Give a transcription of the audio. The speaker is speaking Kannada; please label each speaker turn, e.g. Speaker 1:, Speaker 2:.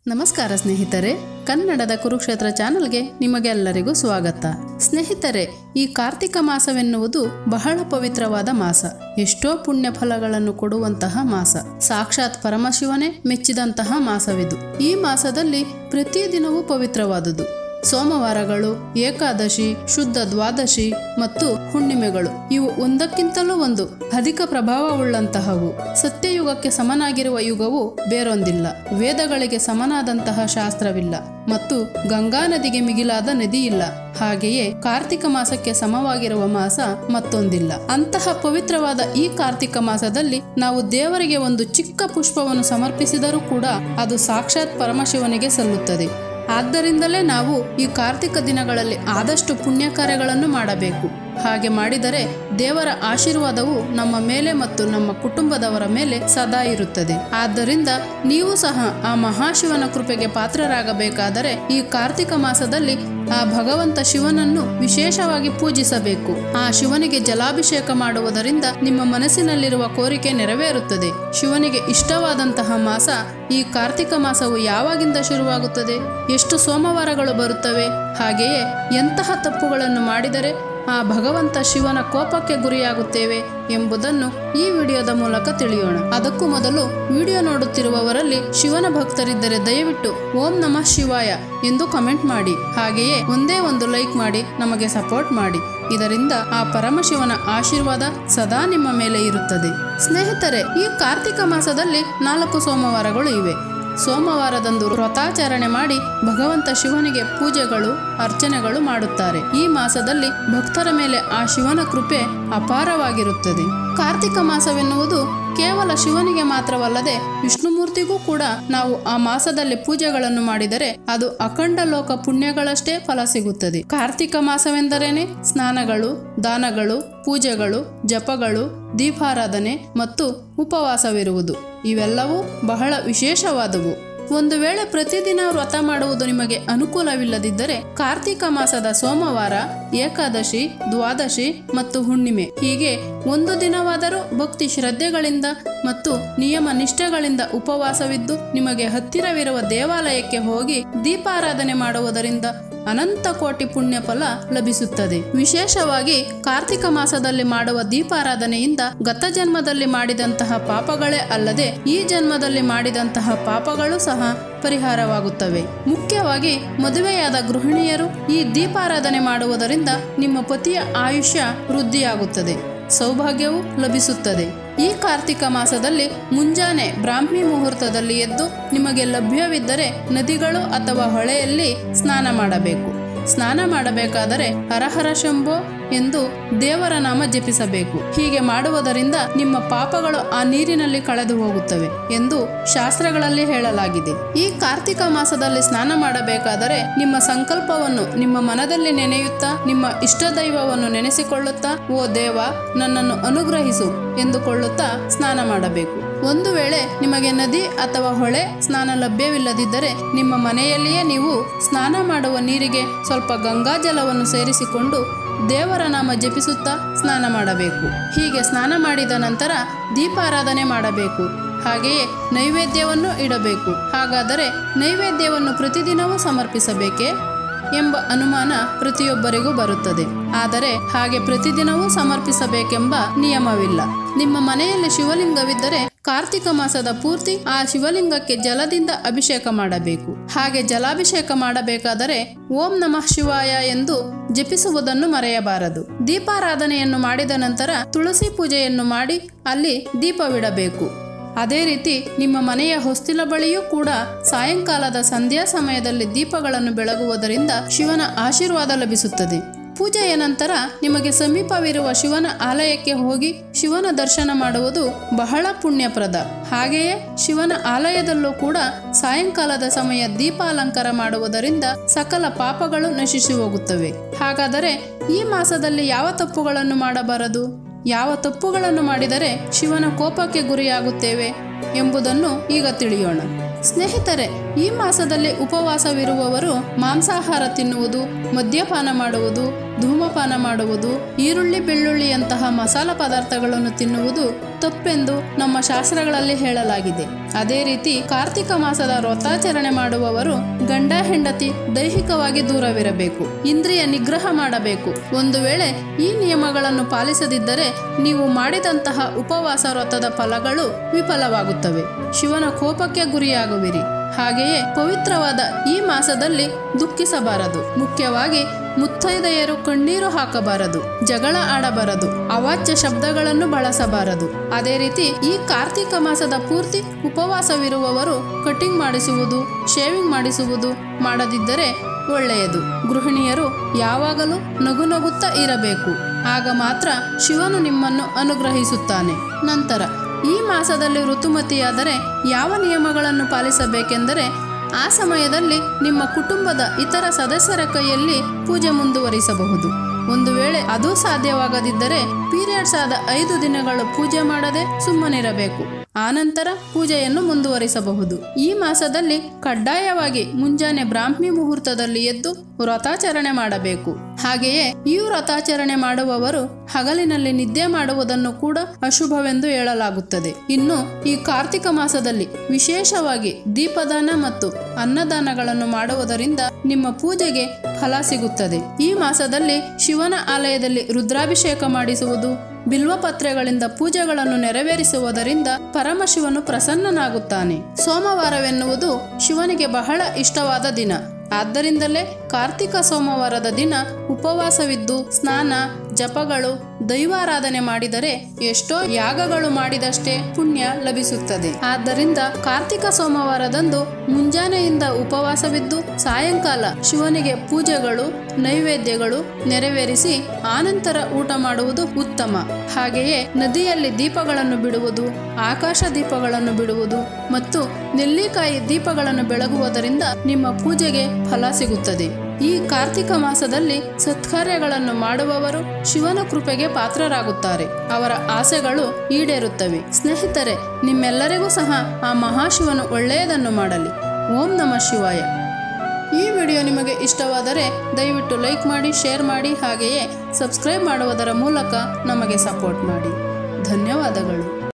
Speaker 1: ನಮಸ್ಕಾರ ಸ್ನೇಹಿತರೆ ಕನ್ನಡದ ಕುರುಕ್ಷೇತ್ರ ಚಾನಲ್ಗೆ ನಿಮಗೆಲ್ಲರಿಗೂ ಸ್ವಾಗತ ಸ್ನೇಹಿತರೆ ಈ ಕಾರ್ತಿಕ ಮಾಸವೆನ್ನುವುದು ಬಹಳ ಪವಿತ್ರವಾದ ಮಾಸ ಎಷ್ಟೋ ಪುಣ್ಯ ಫಲಗಳನ್ನು ಕೊಡುವಂತಹ ಮಾಸ ಸಾಕ್ಷಾತ್ ಪರಮಶಿವನೇ ಮೆಚ್ಚಿದಂತಹ ಮಾಸವಿದು ಈ ಮಾಸದಲ್ಲಿ ಪ್ರತಿದಿನವೂ ಪವಿತ್ರವಾದುದು ಸೋಮವಾರಗಳು ಏಕಾದಶಿ ಶುದ್ಧ ದ್ವಾದಶಿ ಮತ್ತು ಹುಣ್ಣಿಮೆಗಳು ಇವು ಒಂದಕ್ಕಿಂತಲೂ ಒಂದು ಅಧಿಕ ಪ್ರಭಾವವುಳ್ಳಂತಹವು ಸತ್ಯಯುಗಕ್ಕೆ ಸಮನಾಗಿರುವ ಯುಗವು ಬೇರೊಂದಿಲ್ಲ ವೇದಗಳಿಗೆ ಸಮನಾದಂತಹ ಶಾಸ್ತ್ರವಿಲ್ಲ ಮತ್ತು ಗಂಗಾ ನದಿಗೆ ಮಿಗಿಲಾದ ನದಿಯಿಲ್ಲ ಹಾಗೆಯೇ ಕಾರ್ತಿಕ ಮಾಸಕ್ಕೆ ಸಮವಾಗಿರುವ ಮಾಸ ಮತ್ತೊಂದಿಲ್ಲ ಅಂತಹ ಪವಿತ್ರವಾದ ಈ ಕಾರ್ತಿಕ ಮಾಸದಲ್ಲಿ ನಾವು ದೇವರಿಗೆ ಒಂದು ಚಿಕ್ಕ ಪುಷ್ಪವನ್ನು ಸಮರ್ಪಿಸಿದರೂ ಕೂಡ ಅದು ಸಾಕ್ಷಾತ್ ಪರಮಶಿವನಿಗೆ ಸಲ್ಲುತ್ತದೆ ಆದ್ದರಿಂದಲೇ ನಾವು ಈ ಕಾರ್ತಿಕ ದಿನಗಳಲ್ಲಿ ಆದಷ್ಟು ಪುಣ್ಯ ಕಾರ್ಯಗಳನ್ನು ಮಾಡಬೇಕು ಹಾಗೆ ಮಾಡಿದರೆ ದೇವರ ಆಶೀರ್ವಾದವು ನಮ್ಮ ಮೇಲೆ ಮತ್ತು ನಮ್ಮ ಕುಟುಂಬದವರ ಮೇಲೆ ಸದಾ ಇರುತ್ತದೆ ಆದ್ದರಿಂದ ನೀವು ಸಹ ಆ ಮಹಾಶಿವನ ಕೃಪೆಗೆ ಪಾತ್ರರಾಗಬೇಕಾದರೆ ಈ ಕಾರ್ತಿಕ ಮಾಸದಲ್ಲಿ ಆ ಭಗವಂತ ಶಿವನನ್ನು ವಿಶೇಷವಾಗಿ ಪೂಜಿಸಬೇಕು ಆ ಶಿವನಿಗೆ ಜಲಾಭಿಷೇಕ ಮಾಡುವುದರಿಂದ ನಿಮ್ಮ ಮನಸ್ಸಿನಲ್ಲಿರುವ ಕೋರಿಕೆ ನೆರವೇರುತ್ತದೆ ಶಿವನಿಗೆ ಇಷ್ಟವಾದಂತಹ ಮಾಸ ಈ ಕಾರ್ತಿಕ ಮಾಸವು ಯಾವಾಗಿಂದ ಶುರುವಾಗುತ್ತದೆ ಎಷ್ಟು ಸೋಮವಾರಗಳು ಬರುತ್ತವೆ ಹಾಗೆಯೇ ಎಂತಹ ತಪ್ಪುಗಳನ್ನು ಮಾಡಿದರೆ ಆ ಭಗವಂತ ಶಿವನ ಕೋಪಕ್ಕೆ ಗುರಿಯಾಗುತ್ತೇವೆ ಎಂಬುದನ್ನು ಈ ವಿಡಿಯೋದ ಮೂಲಕ ತಿಳಿಯೋಣ ಅದಕ್ಕೂ ಮೊದಲು ವಿಡಿಯೋ ನೋಡುತ್ತಿರುವವರಲ್ಲಿ ಶಿವನ ಭಕ್ತರಿದ್ದರೆ ದಯವಿಟ್ಟು ಓಂ ನಮಃ ಶಿವಾಯ ಎಂದು ಕಮೆಂಟ್ ಮಾಡಿ ಹಾಗೆಯೇ ಒಂದೇ ಒಂದು ಲೈಕ್ ಮಾಡಿ ನಮಗೆ ಸಪೋರ್ಟ್ ಮಾಡಿ ಇದರಿಂದ ಆ ಪರಮಶಿವನ ಆಶೀರ್ವಾದ ಸದಾ ನಿಮ್ಮ ಮೇಲೆ ಇರುತ್ತದೆ ಸ್ನೇಹಿತರೆ ಈ ಕಾರ್ತಿಕ ಮಾಸದಲ್ಲಿ ನಾಲ್ಕು ಸೋಮವಾರಗಳು ಇವೆ ಸೋಮವಾರದಂದು ವ್ರತಾಚರಣೆ ಮಾಡಿ ಭಗವಂತ ಶಿವನಿಗೆ ಪೂಜೆಗಳು ಅರ್ಚನೆಗಳು ಮಾಡುತ್ತಾರೆ ಈ ಮಾಸದಲ್ಲಿ ಭಕ್ತರ ಮೇಲೆ ಆ ಶಿವನ ಕೃಪೆ ಅಪಾರವಾಗಿರುತ್ತದೆ ಕಾರ್ತಿಕ ಮಾಸವೆನ್ನುವುದು ಕೇವಲ ಶಿವನಿಗೆ ಮಾತ್ರವಲ್ಲದೆ ವಿಷ್ಣುಮೂರ್ತಿಗೂ ಕೂಡ ನಾವು ಆ ಮಾಸದಲ್ಲಿ ಪೂಜೆಗಳನ್ನು ಮಾಡಿದರೆ ಅದು ಅಖಂಡ ಲೋಕ ಪುಣ್ಯಗಳಷ್ಟೇ ಫಲ ಸಿಗುತ್ತದೆ ಕಾರ್ತಿಕ ಮಾಸವೆಂದರೇನೆ ಸ್ನಾನಗಳು ದಾನಗಳು ಪೂಜೆಗಳು ಜಪಗಳು ದೀಪಾರಾಧನೆ ಮತ್ತು ಉಪವಾಸವಿರುವುದು ಇವೆಲ್ಲವೂ ಬಹಳ ವಿಶೇಷವಾದವು ಒಂದು ವೇಳೆ ಪ್ರತಿದಿನ ವ್ರತ ಮಾಡುವುದು ನಿಮಗೆ ಅನುಕೂಲವಿಲ್ಲದಿದ್ದರೆ ಕಾರ್ತಿಕ ಮಾಸದ ಸೋಮವಾರ ಏಕಾದಶಿ ದ್ವಾದಶಿ ಮತ್ತು ಹುಣ್ಣಿಮೆ ಹೀಗೆ ಒಂದು ದಿನವಾದರೂ ಭಕ್ತಿ ಶ್ರದ್ಧೆಗಳಿಂದ ಮತ್ತು ನಿಯಮ ನಿಷ್ಠೆಗಳಿಂದ ಉಪವಾಸವಿದ್ದು ನಿಮಗೆ ಹತ್ತಿರವಿರುವ ದೇವಾಲಯಕ್ಕೆ ಹೋಗಿ ದೀಪಾರಾಧನೆ ಮಾಡುವುದರಿಂದ ಅನಂತ ಕೋಟಿ ಪುಣ್ಯ ಫಲ ಲಭಿಸುತ್ತದೆ ವಿಶೇಷವಾಗಿ ಕಾರ್ತಿಕ ಮಾಸದಲ್ಲಿ ಮಾಡುವ ದೀಪಾರಾಧನೆಯಿಂದ ಗತ ಜನ್ಮದಲ್ಲಿ ಮಾಡಿದಂತಹ ಪಾಪಗಳೇ ಅಲ್ಲದೆ ಈ ಜನ್ಮದಲ್ಲಿ ಮಾಡಿದಂತಹ ಪಾಪಗಳು ಸಹ ಪರಿಹಾರವಾಗುತ್ತವೆ ಮುಖ್ಯವಾಗಿ ಮದುವೆಯಾದ ಗೃಹಿಣಿಯರು ಈ ದೀಪಾರಾಧನೆ ಮಾಡುವುದರಿಂದ ನಿಮ್ಮ ಪತಿಯ ಆಯುಷ್ಯ ವೃದ್ಧಿಯಾಗುತ್ತದೆ ಸೌಭಾಗ್ಯವು ಲಭಿಸುತ್ತದೆ ಈ ಕಾರ್ತಿಕ ಮಾಸದಲ್ಲಿ ಮುಂಜಾನೆ ಬ್ರಾಹ್ಮಿ ಮುಹೂರ್ತದಲ್ಲಿ ಎದ್ದು ನಿಮಗೆ ಲಭ್ಯವಿದ್ದರೆ ನದಿಗಳು ಅಥವಾ ಹೊಳೆಯಲ್ಲಿ ಸ್ನಾನ ಮಾಡಬೇಕು ಸ್ನಾನ ಮಾಡಬೇಕಾದರೆ ಹರಹರ ಶಂಭೋ ಎಂದು ದೇವರ ನಾಮ ಜಪಿಸಬೇಕು ಹೀಗೆ ಮಾಡುವುದರಿಂದ ನಿಮ್ಮ ಪಾಪಗಳು ಆ ನೀರಿನಲ್ಲಿ ಕಳೆದು ಹೋಗುತ್ತವೆ ಎಂದು ಶಾಸ್ತ್ರಗಳಲ್ಲಿ ಹೇಳಲಾಗಿದೆ ಈ ಕಾರ್ತಿಕ ಮಾಸದಲ್ಲಿ ಸ್ನಾನ ಮಾಡಬೇಕಾದರೆ ನಿಮ್ಮ ಸಂಕಲ್ಪವನ್ನು ನಿಮ್ಮ ಮನದಲ್ಲಿ ನೆನೆಯುತ್ತಾ ನಿಮ್ಮ ಇಷ್ಟ ದೈವವನ್ನು ನೆನೆಸಿಕೊಳ್ಳುತ್ತಾ ಓ ದೇವ ನನ್ನನ್ನು ಅನುಗ್ರಹಿಸು ಎಂದುಕೊಳ್ಳುತ್ತಾ ಸ್ನಾನ ಮಾಡಬೇಕು ಒಂದು ವೇಳೆ ನಿಮಗೆ ನದಿ ಅಥವಾ ಹೊಳೆ ಸ್ನಾನ ಲಭ್ಯವಿಲ್ಲದಿದ್ದರೆ ನಿಮ್ಮ ಮನೆಯಲ್ಲಿಯೇ ನೀವು ಸ್ನಾನ ಮಾಡುವ ನೀರಿಗೆ ಸ್ವಲ್ಪ ಗಂಗಾಜಲವನ್ನು ಸೇರಿಸಿಕೊಂಡು ದೇವರ ನಾಮ ಜಪಿಸುತ್ತಾ ಸ್ನಾನ ಮಾಡಬೇಕು ಹೀಗೆ ಸ್ನಾನ ಮಾಡಿದ ನಂತರ ದೀಪಾರಾಧನೆ ಮಾಡಬೇಕು ಹಾಗೆಯೇ ನೈವೇದ್ಯವನ್ನು ಇಡಬೇಕು ಹಾಗಾದರೆ ನೈವೇದ್ಯವನ್ನು ಪ್ರತಿದಿನವೂ ಸಮರ್ಪಿಸಬೇಕೇ ಎಂಬ ಅನುಮಾನ ಪ್ರತಿಯೊಬ್ಬರಿಗೂ ಬರುತ್ತದೆ ಆದರೆ ಹಾಗೆ ಪ್ರತಿದಿನವೂ ಸಮರ್ಪಿಸಬೇಕೆಂಬ ನಿಯಮವಿಲ್ಲ ನಿಮ್ಮ ಮನೆಯಲ್ಲಿ ಶಿವಲಿಂಗವಿದ್ದರೆ ಕಾರ್ತಿಕ ಮಾಸದ ಪೂರ್ತಿ ಆ ಶಿವಲಿಂಗಕ್ಕೆ ಜಲದಿಂದ ಅಭಿಷೇಕ ಮಾಡಬೇಕು ಹಾಗೆ ಜಲಾಭಿಷೇಕ ಮಾಡಬೇಕಾದರೆ ಓಂ ನಮಃ ಶಿವಾಯ ಎಂದು ಜಪಿಸುವುದನ್ನು ಮರೆಯಬಾರದು ದೀಪಾರಾಧನೆಯನ್ನು ಮಾಡಿದ ನಂತರ ತುಳಸಿ ಪೂಜೆಯನ್ನು ಮಾಡಿ ಅಲ್ಲಿ ದೀಪವಿಡಬೇಕು ಅದೇ ರೀತಿ ನಿಮ್ಮ ಮನೆಯ ಹೊಸ್ತಿಲ ಬಳಿಯೂ ಕೂಡ ಸಾಯಂಕಾಲದ ಸಂಧ್ಯಾ ಸಮಯದಲ್ಲಿ ದೀಪಗಳನ್ನು ಬೆಳಗುವುದರಿಂದ ಶಿವನ ಆಶೀರ್ವಾದ ಲಭಿಸುತ್ತದೆ ಪೂಜೆಯ ನಂತರ ನಿಮಗೆ ಸಮೀಪವಿರುವ ಶಿವನ ಆಲಯಕ್ಕೆ ಹೋಗಿ ಶಿವನ ದರ್ಶನ ಮಾಡುವುದು ಬಹಳ ಪುಣ್ಯಪ್ರದ ಹಾಗೆಯೇ ಶಿವನ ಆಲಯದಲ್ಲೂ ಕೂಡ ಸಾಯಂಕಾಲದ ಸಮಯ ದೀಪಾಲಂಕಾರ ಮಾಡುವುದರಿಂದ ಸಕಲ ಪಾಪಗಳು ನಶಿಸಿ ಹೋಗುತ್ತವೆ ಹಾಗಾದರೆ ಈ ಮಾಸದಲ್ಲಿ ಯಾವ ತಪ್ಪುಗಳನ್ನು ಮಾಡಬಾರದು ಯಾವ ತಪ್ಪುಗಳನ್ನು ಮಾಡಿದರೆ ಶಿವನ ಕೋಪಕ್ಕೆ ಗುರಿಯಾಗುತ್ತೇವೆ ಎಂಬುದನ್ನು ಈಗ ತಿಳಿಯೋಣ ಸ್ನೇಹಿತರೆ ಈ ಮಾಸದಲ್ಲಿ ಉಪವಾಸವಿರುವವರು ಮಾಂಸಾಹಾರ ತಿನ್ನುವುದು ಮದ್ಯಪಾನ ಮಾಡುವುದು ಧೂಮಪಾನ ಮಾಡುವುದು ಈರುಳ್ಳಿ ಬೆಳ್ಳುಳ್ಳಿಯಂತಹ ಮಸಾಲ ಪದಾರ್ಥಗಳನ್ನು ತಿನ್ನುವುದು ತಪ್ಪೆಂದು ನಮ್ಮ ಶಾಸ್ತ್ರಗಳಲ್ಲಿ ಹೇಳಲಾಗಿದೆ ಅದೇ ರೀತಿ ಕಾರ್ತಿಕ ಮಾಸದ ವ್ರತಾಚರಣೆ ಮಾಡುವವರು ಗಂಡ ಹೆಂಡತಿ ದೈಹಿಕವಾಗಿ ದೂರವಿರಬೇಕು ಇಂದ್ರಿಯ ನಿಗ್ರಹ ಮಾಡಬೇಕು ಒಂದು ವೇಳೆ ಈ ನಿಯಮಗಳನ್ನು ಪಾಲಿಸದಿದ್ದರೆ ನೀವು ಮಾಡಿದಂತಹ ಉಪವಾಸ ವ್ರತದ ಫಲಗಳು ವಿಫಲವಾಗುತ್ತವೆ ಶಿವನ ಕೋಪಕ್ಕೆ ಗುರಿಯಾಗುವಿರಿ ಹಾಗೆಯೇ ಪವಿತ್ರವಾದ ಈ ಮಾಸದಲ್ಲಿ ದುಃಖಿಸಬಾರದು ಮುಖ್ಯವಾಗಿ ಮುತ್ತೈದೆಯರು ಕಣ್ಣೀರು ಹಾಕಬಾರದು ಜಗಳ ಆಡಬಾರದು ಅವಾಚ್ಯ ಶಬ್ದಗಳನ್ನು ಬಳಸಬಾರದು ಅದೇ ರೀತಿ ಈ ಕಾರ್ತಿಕ ಮಾಸದ ಪೂರ್ತಿ ಉಪವಾಸವಿರುವವರು ಕಟಿಂಗ್ ಮಾಡಿಸುವುದು ಶೇವಿಂಗ್ ಮಾಡಿಸುವುದು ಮಾಡದಿದ್ದರೆ ಒಳ್ಳೆಯದು ಗೃಹಿಣಿಯರು ಯಾವಾಗಲೂ ನಗು ನಗುತ್ತಾ ಇರಬೇಕು ಆಗ ಮಾತ್ರ ಶಿವನು ನಿಮ್ಮನ್ನು ಅನುಗ್ರಹಿಸುತ್ತಾನೆ ನಂತರ ಈ ಮಾಸದಲ್ಲಿ ಋತುಮತಿಯಾದರೆ ಯಾವ ನಿಯಮಗಳನ್ನು ಪಾಲಿಸಬೇಕೆಂದರೆ ಆ ಸಮಯದಲ್ಲಿ ನಿಮ್ಮ ಕುಟುಂಬದ ಇತರ ಸದಸ್ಯರ ಕೈಯಲ್ಲಿ ಪೂಜೆ ಮುಂದುವರಿಸಬಹುದು ಒಂದು ವೇಳೆ ಅದು ಸಾಧ್ಯವಾಗದಿದ್ದರೆ ಪೀರಿಯಡ್ಸ್ ಆದ ಐದು ದಿನಗಳು ಪೂಜೆ ಮಾಡದೆ ಸುಮ್ಮನಿರಬೇಕು ಆನಂತರ ಪೂಜೆಯನ್ನು ಮುಂದುವರಿಸಬಹುದು ಈ ಮಾಸದಲ್ಲಿ ಕಡ್ಡಾಯವಾಗಿ ಮುಂಜಾನೆ ಬ್ರಾಹ್ಮಿ ಮುಹೂರ್ತದಲ್ಲಿ ಎದ್ದು ವ್ರತಾಚರಣೆ ಮಾಡಬೇಕು ಹಾಗೆಯೇ ಈ ವ್ರತಾಚರಣೆ ಮಾಡುವವರು ಹಗಲಿನಲ್ಲಿ ನಿದ್ದೆ ಮಾಡುವುದನ್ನು ಕೂಡ ಅಶುಭವೆಂದು ಹೇಳಲಾಗುತ್ತದೆ ಇನ್ನು ಈ ಕಾರ್ತಿಕ ಮಾಸದಲ್ಲಿ ವಿಶೇಷವಾಗಿ ದೀಪದಾನ ಮತ್ತು ಅನ್ನದಾನಗಳನ್ನು ಮಾಡುವುದರಿಂದ ನಿಮ್ಮ ಪೂಜೆಗೆ ಫಲ ಸಿಗುತ್ತದೆ ಈ ಮಾಸದಲ್ಲಿ ಶಿವನ ಆಲಯದಲ್ಲಿ ರುದ್ರಾಭಿಷೇಕ ಮಾಡಿಸುವುದು ಬಿಲ್ವಪತ್ರೆಗಳಿಂದ ಪೂಜೆಗಳನ್ನು ನೆರವೇರಿಸುವುದರಿಂದ ಪರಮಶಿವನು ಪ್ರಸನ್ನನಾಗುತ್ತಾನೆ ಸೋಮವಾರವೆನ್ನುವುದು ಶಿವನಿಗೆ ಬಹಳ ಇಷ್ಟವಾದ ದಿನ ಆದ್ದರಿಂದಲೇ ಕಾರ್ತಿಕ ಸೋಮವಾರದ ದಿನ ಉಪವಾಸವಿದ್ದು ಸ್ನಾನ ಜಪಗಳು ದೈವಾರಾಧನೆ ಮಾಡಿದರೆ ಎಷ್ಟೋ ಯಾಗಗಳು ಮಾಡಿದಷ್ಟೇ ಪುಣ್ಯ ಲಭಿಸುತ್ತದೆ ಆದ್ದರಿಂದ ಕಾರ್ತಿಕ ಸೋಮವಾರದಂದು ಮುಂಜಾನೆಯಿಂದ ಉಪವಾಸವಿದ್ದು ಸಾಯಂಕಾಲ ಶಿವನಿಗೆ ಪೂಜೆಗಳು ನೈವೇದ್ಯಗಳು ನೆರವೇರಿಸಿ ಆನಂತರ ಊಟ ಮಾಡುವುದು ಉತ್ತಮ ಹಾಗೆಯೇ ನದಿಯಲ್ಲಿ ದೀಪಗಳನ್ನು ಬಿಡುವುದು ಆಕಾಶ ದೀಪಗಳನ್ನು ಬಿಡುವುದು ಮತ್ತು ನೆಲ್ಲಿಕಾಯಿ ದೀಪಗಳನ್ನು ಬೆಳಗುವುದರಿಂದ ನಿಮ್ಮ ಪೂಜೆಗೆ ಫಲ ಸಿಗುತ್ತದೆ ಈ ಕಾರ್ತಿಕ ಮಾಸದಲ್ಲಿ ಸತ್ಕಾರ್ಯಗಳನ್ನು ಮಾಡುವವರು ಶಿವನ ಕೃಪೆಗೆ ಪಾತ್ರರಾಗುತ್ತಾರೆ ಅವರ ಆಸೆಗಳು ಈಡೇರುತ್ತವೆ ಸ್ನೇಹಿತರೆ ನಿಮ್ಮೆಲ್ಲರಿಗೂ ಸಹ ಆ ಮಹಾಶಿವನು ಒಳ್ಳೆಯದನ್ನು ಮಾಡಲಿ ಓಂ ನಮ ಶಿವಾಯ ಈ ವಿಡಿಯೋ ನಿಮಗೆ ಇಷ್ಟವಾದರೆ ದಯವಿಟ್ಟು ಲೈಕ್ ಮಾಡಿ ಶೇರ್ ಮಾಡಿ ಹಾಗೆಯೇ ಸಬ್ಸ್ಕ್ರೈಬ್ ಮಾಡುವುದರ ಮೂಲಕ ನಮಗೆ ಸಪೋರ್ಟ್ ಮಾಡಿ ಧನ್ಯವಾದಗಳು